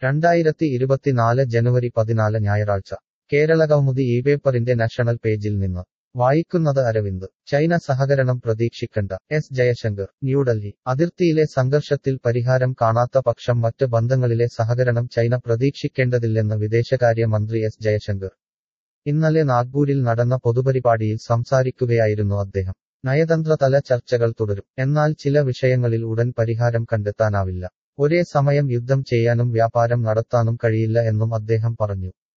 രണ്ടായിരത്തി ഇരുപത്തിനാല് ജനുവരി പതിനാല് ഞായറാഴ്ച കേരളകൗമുദി ഈ പേപ്പറിന്റെ നാഷണൽ പേജിൽ നിന്ന് വായിക്കുന്നത് അരവിന്ദ് ചൈന സഹകരണം പ്രതീക്ഷിക്കണ്ട എസ് ജയശങ്കർ ന്യൂഡൽഹി അതിർത്തിയിലെ സംഘർഷത്തിൽ പരിഹാരം കാണാത്ത പക്ഷം മറ്റ് ബന്ധങ്ങളിലെ സഹകരണം ചൈന പ്രതീക്ഷിക്കേണ്ടതില്ലെന്ന് വിദേശകാര്യ മന്ത്രി എസ് ജയശങ്കർ ഇന്നലെ നാഗ്പൂരിൽ നടന്ന പൊതുപരിപാടിയിൽ സംസാരിക്കുകയായിരുന്നു അദ്ദേഹം നയതന്ത്രതല ചർച്ചകൾ തുടരും എന്നാൽ ചില വിഷയങ്ങളിൽ ഉടൻ പരിഹാരം കണ്ടെത്താനാവില്ല ഒരേ സമയം യുദ്ധം ചെയ്യാനും വ്യാപാരം നടത്താനും കഴിയില്ല എന്നും അദ്ദേഹം പറഞ്ഞു